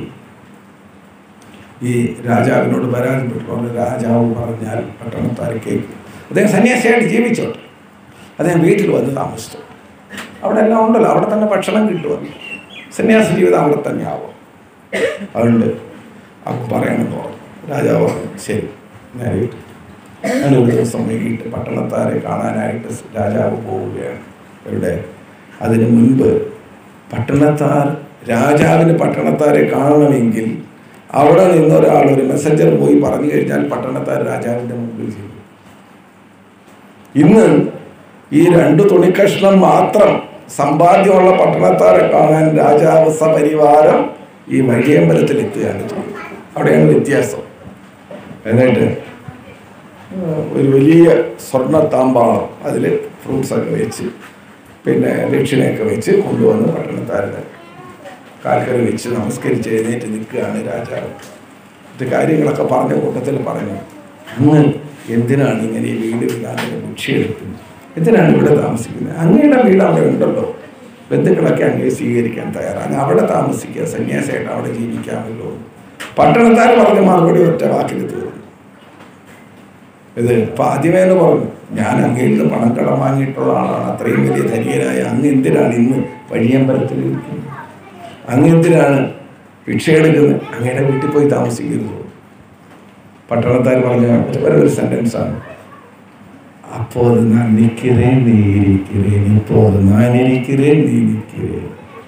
ഈ രാജാവിനോട് പരാതിപ്പെട്ടുകൊണ്ട് രാജാവ് പറഞ്ഞാൽ പട്ടണത്താർ കേൾക്കും അദ്ദേഹം സന്യാസിയായിട്ട് ജീവിച്ചോട്ടെ അദ്ദേഹം വീട്ടിൽ വന്ന് താമസിച്ചു അവിടെ എല്ലാം ഉണ്ടല്ലോ അവിടെ തന്നെ ഭക്ഷണം കിട്ടുമല്ലോ സന്യാസ ജീവിതം അവിടെ തന്നെ ആവും അതുകൊണ്ട് അവർക്ക് പറയണമെന്ന് പറഞ്ഞു രാജാവ് പറഞ്ഞു ശരി നേരെ വീട്ടിൽ അങ്ങനെ ഒരു ദിവസം വൈകിട്ട് പട്ടണത്താരെ കാണാനായിട്ട് രാജാവ് പോവുകയാണ് ഇവിടെ അതിനു മുൻപ് പട്ടണത്താർ രാജാവിന് പട്ടണത്താരെ കാണണമെങ്കിൽ അവിടെ നിന്ന് ഒരാൾ ഒരു മെസ്സഞ്ചർ പോയി പറഞ്ഞു കഴിഞ്ഞാൽ പട്ടണത്താർ രാജാവിൻ്റെ മുമ്പിൽ ചെയ്യും ഇന്ന് ഈ രണ്ട് തുണിക്കഷ്ണം മാത്രം സമ്പാദ്യമുള്ള പട്ടണത്താരെ കാണാൻ രാജാവ് സപരിവാരം ഈ വഴിയമ്പലത്തിൽ എത്തുകയാണ് ചെയ്യുന്നത് അവിടെയാണ് വ്യത്യാസം എന്നിട്ട് ഒരു വലിയ സ്വർണ്ണ താമ്പാളം അതിൽ ഫ്രൂട്ട്സൊക്കെ വെച്ച് പിന്നെ ദക്ഷിണയൊക്കെ വെച്ച് കൊണ്ടുവന്ന് പട്ടണത്താരുടെ കാൽക്കറി വെച്ച് നമസ്കരിച്ച് എഴുന്നേറ്റ് നിൽക്കുകയാണ് രാജാവ് ഇത് കാര്യങ്ങളൊക്കെ പറഞ്ഞ കൂട്ടത്തിൽ പറഞ്ഞു അങ്ങ് എന്തിനാണ് ഇങ്ങനെ ഈ വീട് വിടാതെ ഭിക്ഷയെടുക്കുന്നത് എന്തിനാണ് ഇവിടെ താമസിക്കുന്നത് അങ്ങയുടെ വീട് അവിടെ ഉണ്ടല്ലോ ബന്ധുക്കളൊക്കെ അങ്ങേ സ്വീകരിക്കാൻ തയ്യാറാണ് അവിടെ താമസിക്കുക സന്യാസിയായിട്ട് അവിടെ ജീവിക്കാമല്ലോ പട്ടണത്താർ പറഞ്ഞ മറുപടി ഒറ്റ വാക്കിൽ തീർന്നു ഇത് ഇപ്പം ആദ്യമേ എന്ന് പറഞ്ഞു ഞാൻ അങ്ങയിൽ നിന്ന് പണം കടം വാങ്ങിയിട്ടുള്ള ആളാണ് അത്രയും വലിയ ധനികനായ അങ്ങ് എന്തിനാണ് ഇന്ന് വഴിയമ്പലത്തിൽ ഇരിക്കുന്നത് അങ്ങ് എന്തിനാണ് ഭിക്ഷ എടുക്കുന്നത് അങ്ങയുടെ വീട്ടിൽ പോയി താമസിക്കരുത് പട്ടണത്താർ പറഞ്ഞ ഒരു സെന്റൻസ് ആണ് அப்போது நான் நிற்கிறேன் நீ இருக்கிறேன் இப்போது நான் இருக்கிறேன் நீ நிற்கிறேன்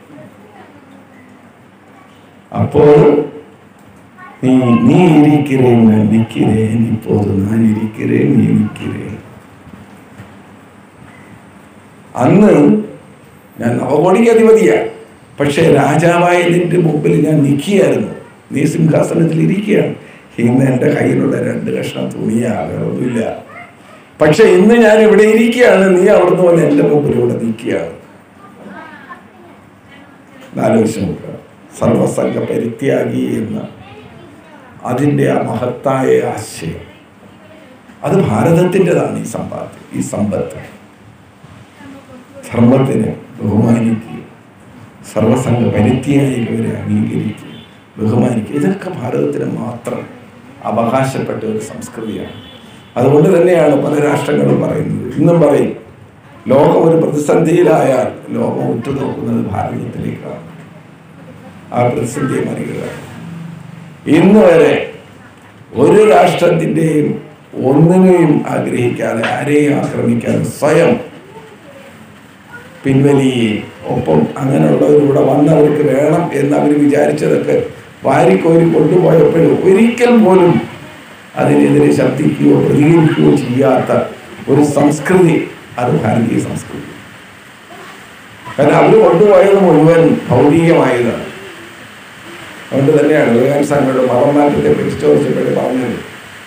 அப்போது நீ நீ இருக்கிறேன் நான் நிற்கிறேன் இப்போது நான் இருக்கிறேன் നീ നിൽக்கிறேൻ അന്ന് ഞാൻ നവകോടിക്ക് അധിപതിയാ പക്ഷേ രാജാവായ നിന്റെ മുമ്പിൽ ഞാൻ നിൽക്കുകയായിരുന്നു നീ സിംഹാസനത്തിൽ ഇരിക്കുകയാണ് ഇന്ന് എൻ്റെ കയ്യിലുള്ള രണ്ട് കഷ്ണം തുണിയാ വേറെ ഒന്നുമില്ല പക്ഷെ ഇന്ന് ഞാൻ ഇവിടെ ഇരിക്കുകയാണ് നീ അവിടുന്ന് വന്ന് എൻ്റെ മുമ്പിലൂടെ നിൽക്കുകയാണ് ആലോചിച്ച് നോക്കുക സർവസംഘ പരിത്യാഗി എന്ന അതിൻ്റെ ആ മഹത്തായ ആശയം അത് ഭാരതത്തിൻ്റെതാണ് ഈ സമ്പാദ്യം ഈ സമ്പത്ത് ധർമ്മത്തിനെ ബഹുമാനിക്കുക സർവസംഘ പരിത്യാഗികളെ അംഗീകരിക്കുക ബഹുമാനിക്കുക ഇതൊക്കെ ഭാരതത്തിന് മാത്രം അവകാശപ്പെട്ട ഒരു സംസ്കൃതിയാണ് അതുകൊണ്ട് തന്നെയാണ് പല രാഷ്ട്രങ്ങളും പറയുന്നത് ഇന്നും പറയും ലോകം ഒരു പ്രതിസന്ധിയിലായാൽ ലോകം ഉറ്റുനോക്കുന്നത് ഭാരതത്തിലേക്കാണ് ആ പ്രതിസന്ധിയെ മറികടക്കാൻ ഇന്ന് വരെ ഒരു രാഷ്ട്രത്തിൻ്റെയും ഒന്നിനെയും ആഗ്രഹിക്കാതെ ആരെയും ആക്രമിക്കാതെ സ്വയം പിൻവലിയുകയും ഒപ്പം അങ്ങനെയുള്ളവരിവിടെ വന്നവർക്ക് വേണം എന്ന് അവർ വിചാരിച്ചതൊക്കെ വാരിക്കോരി കൊണ്ടുപോയപ്പോഴും ഒരിക്കൽ പോലും അതിനെതിരെ ശബ്ദിക്കുകയോ പ്രതികരിക്കുകയോ ചെയ്യാത്ത ഒരു സംസ്കൃതി അത് ഭാരതീയ സംസ്കൃതി കാരണം അവർ കൊണ്ടുപോയത് മുഴുവൻ ഭൗതികമായതാണ് അതുകൊണ്ട് തന്നെയാണ് വിവേകാനന്ദ സ്വാമിയുടെ മതമാറ്റത്തെ പറ്റി ചോദിച്ചപ്പോഴേ പറഞ്ഞത്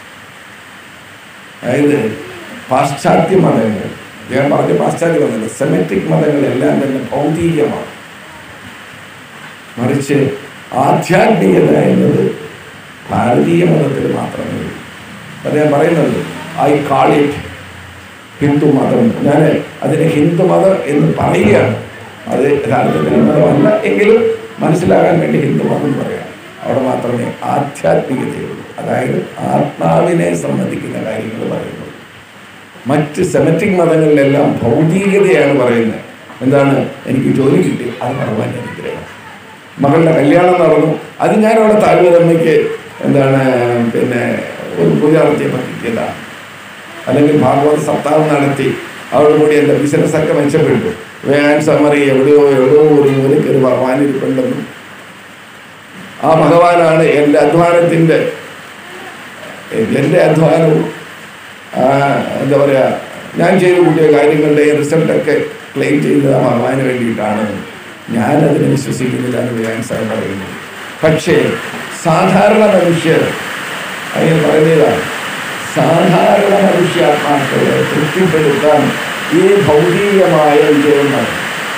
അതായത് പാശ്ചാത്യ മതങ്ങൾ ഞാൻ പറഞ്ഞ പാശ്ചാത്യ മതങ്ങൾ സെമറ്റിക് മതങ്ങളെല്ലാം തന്നെ ഭൗതികമാണ് മറിച്ച് ആധ്യാത്മികത എന്നത് ഭാരതീയ മതത്തിൽ മാത്രമേ ഉള്ളൂ അദ്ദേഹം പറയുന്നത് ഐ കാൾ ഇറ്റ് ഹിന്ദു മതം ഞാൻ അതിനെ ഹിന്ദു മതം എന്ന് പറയുകയാണ് അത് യഥാർത്ഥത്തിൽ മതമല്ല എങ്കിലും മനസ്സിലാകാൻ വേണ്ടി ഹിന്ദു മതം പറയാം അവിടെ മാത്രമേ ആധ്യാത്മികതയുള്ളൂ അതായത് ആത്മാവിനെ സംബന്ധിക്കുന്ന കാര്യങ്ങൾ പറയുന്നത് മറ്റ് സെമറ്റിക് മതങ്ങളിലെല്ലാം ഭൗതികതയാണ് പറയുന്നത് എന്താണ് എനിക്ക് ജോലി കിട്ടി അത് ഭഗവാൻ അനുഗ്രഹം മകളുടെ കല്യാണം നടന്നു അത് ഞാൻ അവിടെ താഴ്വരമ്മയ്ക്ക് എന്താണ് പിന്നെ ഒരു പൂജ നടത്തിയപ്പോൾ കിട്ടിയതാണ് അല്ലെങ്കിൽ ഭാഗവത സപ്താഹം നടത്തി അവരോടുകൂടി എൻ്റെ ബിസിനസ്സൊക്കെ മെച്ചപ്പെട്ടു വേൻ സമറി എവിടെയോ എവിടെയോ ഒരു മൂലയ്ക്ക് ഒരു ഭഗവാനിരിപ്പുണ്ടെന്നും ആ ഭഗവാനാണ് എൻ്റെ അധ്വാനത്തിൻ്റെ എൻ്റെ അധ്വാനവും ആ, എന്താ പറയുക ഞാൻ ചെയ്തു കൂട്ടിയ കാര്യങ്ങളുടെ റിസൾട്ടൊക്കെ ക്ലെയിം ചെയ്തത് ആ ഭഗവാന് വേണ്ടിയിട്ടാണ് ഞാൻ അതിനെ വിശ്വസിക്കുന്നില്ല എന്ന് വിവേകൻ സാർ പറയുന്നു പക്ഷേ സാധാരണ മനുഷ്യർ അതിന് പറയുന്നതാണ് സാധാരണ മനുഷ്യാത്മാക്കളെ തൃപ്തിപ്പെടുത്താൻ ഈ ഭൗതികമായ വിജയം മതി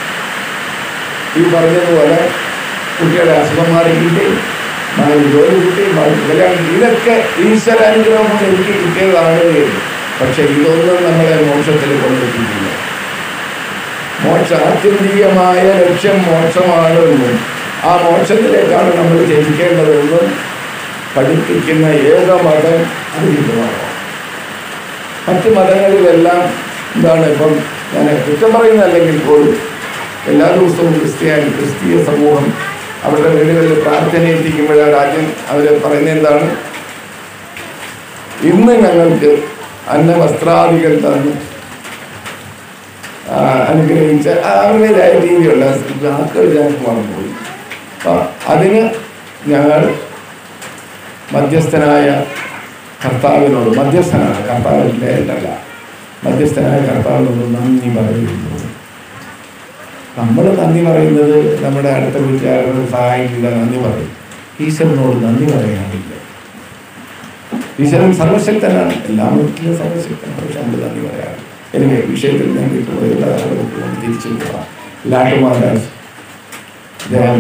ഈ പറഞ്ഞതുപോലെ കുട്ടികളുടെ അസുഖം മാറി കിട്ടി മകൾ ജോലി കിട്ടി മകൾ കല്യാണം ഇതൊക്കെ ഈശ്വരാനുഗ്രഹം കൊണ്ട് എനിക്ക് കിട്ടിയതാണ് പക്ഷെ ഇതൊന്നും നമ്മളെ മോക്ഷത്തിൽ കൊണ്ടെത്തിക്കില്ല മോക്ഷ ആത്യന്തികമായ ലക്ഷ്യം മോക്ഷമാണെന്നും ആ മോക്ഷത്തിലേക്കാണ് നമ്മൾ ജനിക്കേണ്ടതെന്നും പഠിപ്പിക്കുന്ന ഏക മതം അത് ഹിന്ദുമാണ് മറ്റ് മതങ്ങളിലെല്ലാം എന്താണ് ഇപ്പം ഞാൻ കുറ്റം പറയുന്നതല്ലെങ്കിൽ പോലും എല്ലാ ദിവസവും ക്രിസ്ത്യാനി ക്രിസ്തീയ സമൂഹം അവരുടെ വീടുകളിൽ പ്രാർത്ഥന എത്തിക്കുമ്പോൾ രാജ്യം അവർ പറയുന്നത് എന്താണ് ഇന്ന് ഞങ്ങൾക്ക് അന്ന വസ്ത്രാദികൾ തന്നു ആ, അനുഗ്രഹിച്ച അവരുടേതായ രീതിയുള്ള വാക്കുകൾ ഞങ്ങൾക്ക് മറന്നുപോയി അപ്പം അതിന് ഞങ്ങൾ മധ്യസ്ഥനായ കർത്താവിനോട് മധ്യസ്ഥനാണ് കർത്താവിൻ്റെ അല്ല മധ്യസ്ഥനായ കർത്താവിനോട് നന്ദി പറയുന്നു നമ്മൾ നന്ദി പറയുന്നത് നമ്മുടെ അടുത്ത വീട്ടുകാരോട് സഹായിക്കില്ല നന്ദി പറയും ഈശ്വരനോട് നന്ദി പറയാനില്ല ഈശ്വരൻ സർവശക്തനാണ് എല്ലാ വീട്ടിലും സർവശക്തനാണ് പക്ഷെ നമ്മൾ നന്ദി പറയാറില്ല എനിക്ക് വിഷയത്തിൽ ഞാൻ വിട്ടുപോയുള്ള തിരിച്ചു പോകാം ലാട്ടു മഹാരാജ് അദ്ദേഹം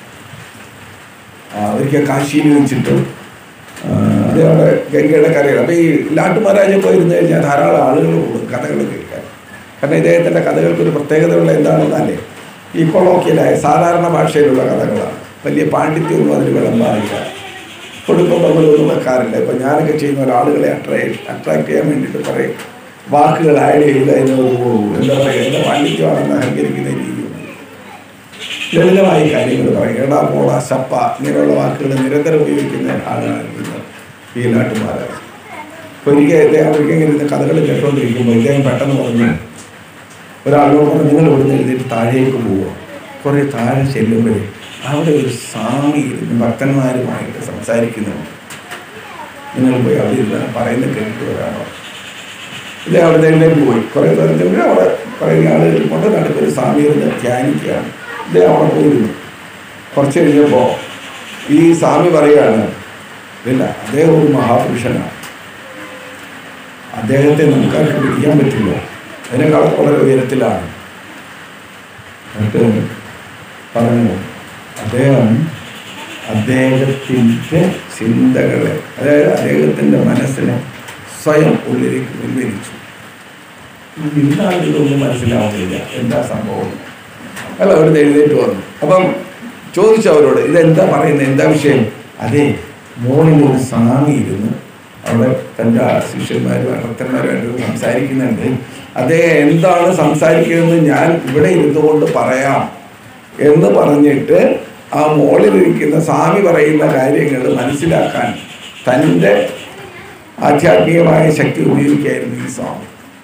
ആ, ഒരിക്കൽ കാശിയിൽ വെച്ചിട്ട് ആ, അതേപോലെ ഗംഗയുടെ കരയിൽ അപ്പോൾ ഈ ലാട്ടു മഹാരാജ് പോയിരുന്നു കഴിഞ്ഞാൽ ധാരാളം ആളുകൾ കൂടും കഥകൾ കേൾക്കാൻ കാരണം ഇദ്ദേഹത്തിൻ്റെ കഥകൾക്ക് ഒരു പ്രത്യേകതയുള്ള എന്താണെന്നല്ലേ ഈ കൊളോക്കിയലായ സാധാരണ ഭാഷയിലുള്ള കഥകളാണ് വലിയ പാണ്ഡിത്യമൊന്നും അതിൽ വിളമ്പാറില്ല കൊടുക്കുമ്പോൾ നമ്മളൊന്നും വെക്കാറില്ല ഇപ്പം ഞാനൊക്കെ ചെയ്യുന്ന പോലെ ആളുകളെ അട്രാക്ട് അട്രാക്ട് ചെയ്യാൻ വേണ്ടിയിട്ട് പറയും വാക്കുകൾ ആഡ് ചെയ്ത് അതിനൊരു എന്താ പറയുക എൻ്റെ പാണ്ഡിത്യമാണെന്ന് അഹങ്കരിക്കുന്ന രീതിയുണ്ട് ലളിതമായ കാര്യങ്ങൾ പറയും എടാ പോള സപ്പ ഇങ്ങനെയുള്ള വാക്കുകൾ നിരന്തരം ഉപയോഗിക്കുന്ന ആളാണ് ഇന്ന് ഈ നാട്ടുമാരാണ് ഒരിക്കൽ ഇദ്ദേഹം ഒരിക്കൽ ഇങ്ങനെ ഇരുന്ന് കഥകൾ കേട്ടുകൊണ്ടിരിക്കുമ്പോൾ ഇദ്ദേഹം പെട്ടെന്ന് പറഞ്ഞു ഒരാളോട് പറഞ്ഞു നിങ്ങൾ ഇവിടുന്ന് എഴുതിയിട്ട് താഴേക്ക് പോവുക കുറേ താഴെ ചെല്ലുമ്പോഴേ അവിടെ ഒരു സ്വാമി ഇരുന്ന് ഭക്തന്മാരുമായിട്ട് സംസാരിക്കുന്നുണ്ട് നിങ്ങൾ പോയി അവിടെ ഇരുന്ന് പറയുന്നത് കേട്ടിട്ട് വരാമോ ഇത് അവിടെ എഴുന്നേറ്റ് പോയി കുറേ ദൂരം ചെല്ലുമ്പോൾ അവിടെ കുറേ ആളുകൾ കൊണ്ട് നടുക്കൊരു സ്വാമി ഇരുന്ന് ധ്യാനിക്കുകയാണ് ഇദ്ദേഹം അവിടെ പോയിരുന്നു കുറച്ച് കഴിഞ്ഞപ്പോൾ ഈ സ്വാമി പറയുകയാണ് ഇല്ല അദ്ദേഹം ഒരു മഹാപുരുഷനാണ് അദ്ദേഹത്തെ നമുക്കാർക്ക് പിടിക്കാൻ പറ്റില്ല അതിനേക്കാൾ വളരെ ഉയരത്തിലാണ് എന്നിട്ട് പറഞ്ഞു അദ്ദേഹം അദ്ദേഹത്തിൻ്റെ ചിന്തകളെ അതായത് അദ്ദേഹത്തിൻ്റെ മനസ്സിനെ സ്വയം ഉള്ളിലേക്ക് ഉൾവലിച്ചു എന്താണ് ഇതൊന്നും മനസ്സിലാവുന്നില്ല എന്താ സംഭവം അല്ല അവിടുന്ന് എഴുന്നേറ്റ് വന്നു അപ്പം ചോദിച്ചു അവരോട് ഇതെന്താ പറയുന്നത് എന്താ വിഷയം അതെ മോളിൽ ഒരു സ്വാമി ഇരുന്ന് അവിടെ തൻ്റെ ശിഷ്യന്മാരും ഭക്തന്മാരുമായിട്ട് സംസാരിക്കുന്നുണ്ട് അദ്ദേഹം എന്താണ് സംസാരിക്കുന്നതെന്ന് ഞാൻ ഇവിടെ ഇരുന്നുകൊണ്ട് പറയാം എന്ന് പറഞ്ഞിട്ട് ആ മോളിലിരിക്കുന്ന സ്വാമി പറയുന്ന കാര്യങ്ങൾ മനസ്സിലാക്കാൻ തൻ്റെ ആധ്യാത്മികമായ ശക്തി ഉപയോഗിക്കായിരുന്നു ഈ സ്വാമി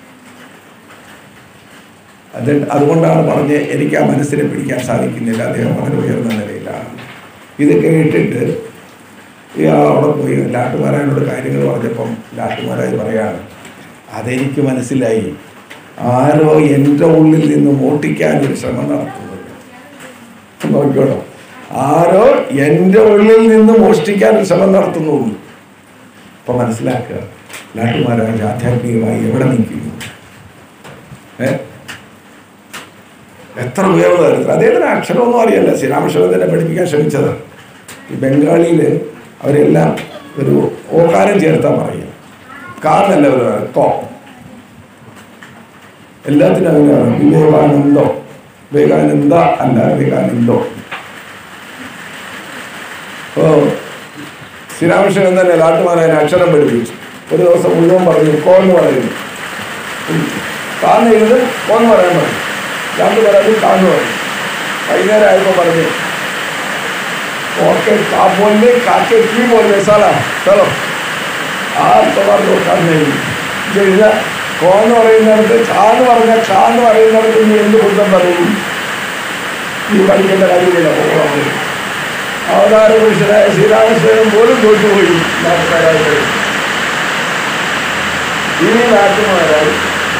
അത് അതുകൊണ്ടാണ് പറഞ്ഞ് എനിക്ക് ആ മനസ്സിനെ പിടിക്കാൻ സാധിക്കുന്നില്ല അദ്ദേഹം വളരെ ഉയർന്ന നിലയിലാണ് ഇത് കേട്ടിട്ട് ഇയാൾ അവിടെ പോയി ലാട്ടുമാരായനോട് കാര്യങ്ങൾ പറഞ്ഞപ്പം ലാട്ടുമാരായി പറയാണ് അതെനിക്ക് മനസ്സിലായി ആരോ എൻ്റെ ഉള്ളിൽ നിന്ന് മോട്ടിക്കാൻ ഒരു ശ്രമം നടത്തുന്നുണ്ട് നോക്കിക്കോട്ടോ ആരോ എൻ്റെ ഉള്ളിൽ നിന്ന് മോഷ്ടിക്കാൻ ഒരു ശ്രമം നടത്തുന്നു അപ്പൊ മനസ്സിലാക്കുക ലാട്ടുമാരായ ആധ്യാത്മികമായി എവിടെ നിൽക്കുന്നു ഏ എത്ര ഉയർന്ന തരത്തിൽ അദ്ദേഹത്തിന് അക്ഷരമൊന്നും അറിയില്ല ശ്രീരാമകൃഷ്ണൻ തന്നെ പഠിപ്പിക്കാൻ ശ്രമിച്ചതാണ് ഈ ബംഗാളിയിൽ അവരെല്ലാം ഒരു ഓകാരം ചേർത്താൻ പറയുക കാറിനല്ല അവർ കോ എല്ലാത്തിനും അങ്ങനെയാണ് വിവേകാനന്ദോ വിവേകാനന്ദ അല്ല വിവേകാനന്ദോ അപ്പോൾ ശ്രീരാമകൃഷ്ണൻ തന്നെ നാട്ടുമാരായ അക്ഷരം പഠിപ്പിച്ചു ഒരു ദിവസം മുഴുവൻ പറഞ്ഞു കോ എന്ന് പറയുന്നു താന്ന് എഴുത് കോ എന്ന് പറയാൻ പറഞ്ഞു രണ്ട് പറഞ്ഞു താന്ന് പറഞ്ഞു വൈകുന്നേരം ആയപ്പോൾ പറഞ്ഞു ഓക്കെ കാ बोलने काके की बोलने साला चलो ആ തൊള്ളാർ നോക്കാൻ എഴുത കോന്ന് പറയുന്നിടത്ത് കാന്ന് പറഞ്ഞ കാന്ന് പറയുന്നിടത്ത് നീ എന്ത് കുറ്റം പറയും ഈ പഠിക്കേണ്ട കാര്യമില്ല പോകണം അവതാര പുരുഷനായ ശ്രീരാമകൃഷ്ണൻ പോലും തോറ്റുപോയി നാട്ടുകാരായിട്ട് ഇനി നാട്ടുമാരായി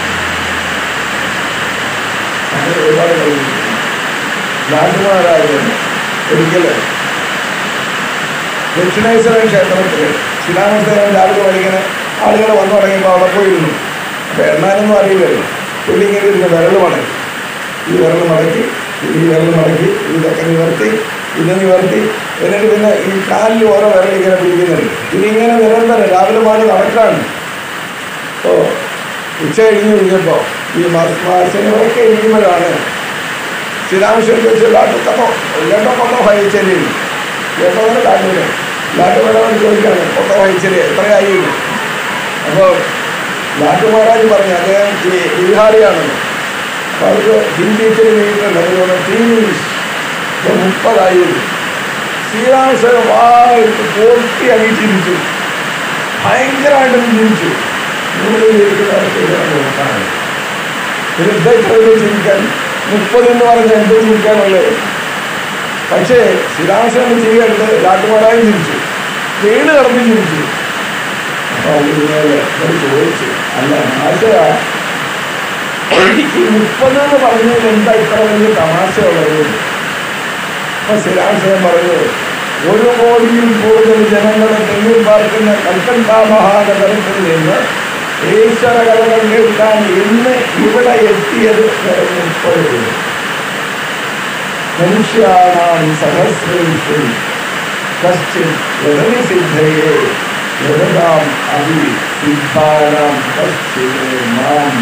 അങ്ങനെ ഒരുപാട് കഴിഞ്ഞു നാട്ടുമാരായ ഒരിക്കലും ദക്ഷിണേശ്വരൻ ക്ഷേത്രത്തിൽ ശ്രീരാമകൃഷ്ണൻ രാവിലെ പഠിക്കണ ആളുകൾ വന്നു തുടങ്ങിയപ്പോൾ അവിടെ പോയിരുന്നു അപ്പോൾ എണ്ണാനൊന്നും അറിയില്ലല്ലോ പുള്ളി ഇങ്ങനെ ഇരുന്ന് വിരൽ മടക്കി ഈ വിരൽ മടക്കി ഈ വിരൽ മടക്കി ഇതൊക്കെ നിവർത്തി ഇത് നിവർത്തി എന്നിട്ട് പിന്നെ ഈ കാലിൽ ഓരോ വിരൽ ഇങ്ങനെ പിടിക്കുന്നുണ്ട് ഇതിങ്ങനെ നിരന്തരം രാവിലെ പാട് നടക്കാണ് അപ്പോൾ ഉച്ച കഴിഞ്ഞ് കഴിഞ്ഞപ്പോൾ ഈ മാസങ്ങളൊക്കെ ഇരിക്കുമ്പോഴാണ് ശ്രീരാമേശ്വരത്ത് വെച്ച് ലാട്ടുത്തപ്പോ രണ്ടോ കൊണ്ടോ വഹിച്ചല്ലേ രണ്ടോ തന്നെ കാട്ടില്ല ലാട്ടുമാരാജ് ചോദിക്കാണ് കൊണ്ടോ വഹിച്ചല്ലേ എത്രയായി അപ്പോൾ ലാട്ടുമാരാജ് പറഞ്ഞു അദ്ദേഹം ഈ ബീഹാറിയാണെന്ന് അപ്പോൾ അവർക്ക് ഹിന്ദി ഇച്ചിരി നീട്ടുണ്ട് അതുകൊണ്ട് തീസ് മുപ്പതായി ശ്രീരാമേശ്വരം വായിട്ട് പൂർത്തിയാക്കി ചിരിച്ചു ഭയങ്കരമായിട്ടും ചിരിച്ചു നിങ്ങൾ ഇരിക്കുന്നവർക്ക് ഇതിനെ നോക്കാനാണ് വൃദ്ധ ചിരിക്കാൻ മുപ്പത് എന്ന് പറഞ്ഞ എന്തോ ചിരിക്കാനുള്ളത് പക്ഷേ ശ്രീരാമകൃഷ്ണൻ ചെയ്യേണ്ടത് രാട്ടുമാരായും ചിരിച്ചു വീട് കടന്ന് ചിരിച്ചു അപ്പോൾ ഇതുപോലെ ഇവർ ചോദിച്ചു അല്ല ആശയ ഈ മുപ്പത് എന്ന് പറഞ്ഞതിൽ എന്താ ഇത്ര വലിയ തമാശയുള്ളത് അപ്പൊ ശ്രീരാമകൃഷ്ണൻ പറഞ്ഞു ഒരു കോടിയിൽ കൂടുതൽ ജനങ്ങളെ തെങ്ങിൽ പാർക്കുന്ന കൽക്കട്ട മഹാനഗരത്തിൽ നിന്ന് ഈശ്വര കഥകൾ കേൾക്കാൻ ഇന്ന് ഇവിടെ എത്തിയത് വെറും മുപ്പത് പേര് മനുഷ്യാണാം സഹസ്രേഷു കശ്ചിത് ജഗതി സിദ്ധയെ ജഗതാം അഭി സിദ്ധാനാം കശ്ചിത് മാം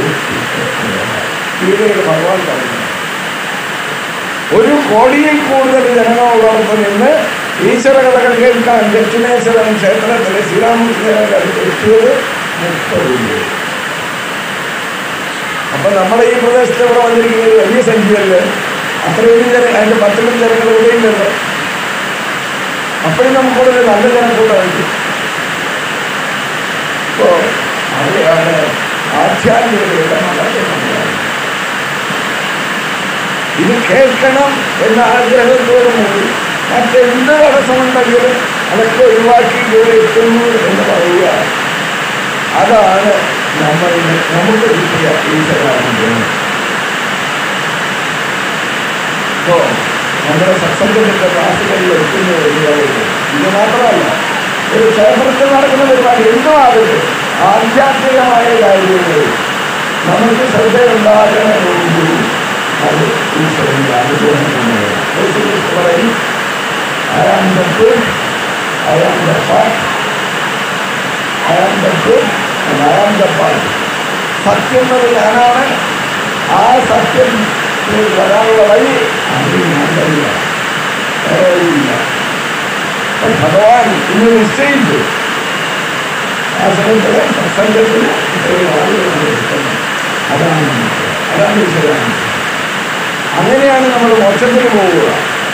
ഗീതയിൽ ഭഗവാൻ പറഞ്ഞു ഒരു കോടിയിൽ കൂടുതൽ ജനങ്ങളുള്ളവർക്ക് നിന്ന് ഈശ്വര കഥകൾ കേൾക്കാൻ ദക്ഷിണേശ്വരൻ ക്ഷേത്രത്തിലെ ശ്രീരാമകൃഷ്ണനെ എത്തിയത് മുപ്പത് പേര് അപ്പൊ നമ്മുടെ ഈ പ്രദേശത്ത് ഇവിടെ വന്നിരിക്കുന്നത് വലിയ സംഖ്യയല്ലേ അത്രയും ജന അതിന്റെ പത്തിലും ജനങ്ങൾ ഇവിടെയില്ലല്ലോ അപ്പോഴും നമുക്കൊരു നല്ല ജനക്കൂട്ടമായിരിക്കും ഇപ്പോ അവിടെയാണ് ആധ്യാത്മികതയുടെ മലയാളം ഇത് കേൾക്കണം എന്ന ആഗ്രഹത്തോടും കൂടി മറ്റെന്ത് തടസ്സമുണ്ടെങ്കിലും അതൊക്കെ ഒഴിവാക്കി ഇവിടെ എത്തുന്നു എന്ന് പറയുക അതാണ് നമ്മൾ നമുക്ക് കിട്ടിയ ഈശ്വരാനുഗ്രഹം ഇപ്പോ നമ്മുടെ സത്സംഗത്തിന്റെ ക്ലാസ്സുകളിൽ എത്തുന്നു എന്ന് പറയുന്നത് ഇത് മാത്രമല്ല ഒരു ക്ഷേത്രത്തിൽ നടക്കുന്ന പരിപാടി എന്തും ആകട്ടെ ആധ്യാത്മികമായ കാര്യങ്ങൾ നമുക്ക് ശ്രദ്ധയുണ്ടാകണമെങ്കിൽ അത് ഈശ്വരന്റെ അനുഗ്രഹം തന്നെയാണ് യേശുക്രിസ്തു പറയും I am the good, I am the fat, I am the good and I am the bad. സത്യം എന്നത് ഞാനാണ് ആ സത്യം വരാനുള്ള വഴി അത് ഞാൻ തന്നെ വേറെ വഴിയില്ല അപ്പോൾ ഭഗവാൻ ഇന്ന് നിശ്ചയിച്ചു ആ സമയത്ത് സത്സംഗത്തിന് ഇത്രയും ആളുകൾ കിട്ടുന്നത് അതാണ് നമുക്ക്. അതാണ് ഈശ്വരാണ് അങ്ങനെയാണ് നമ്മൾ മോക്ഷത്തിന് പോവുക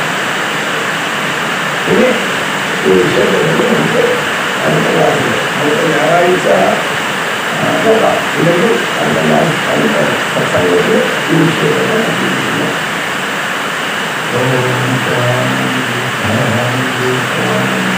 ഇനി ഈ വിഷയത്തിൽ നമുക്ക് അടുത്ത ക്ലാസ്സിൽ അടുത്ത ഞായറാഴ്ച ആ, നോക്കാം ഇല്ലെങ്കിൽ അടുത്ത ക്ലാസ് അടുത്ത സത്സംഗത്തിൽ ഈ വിഷയത്തെ നമുക്ക് ഓം ശാന്തി ശാന്തി ശാന്തി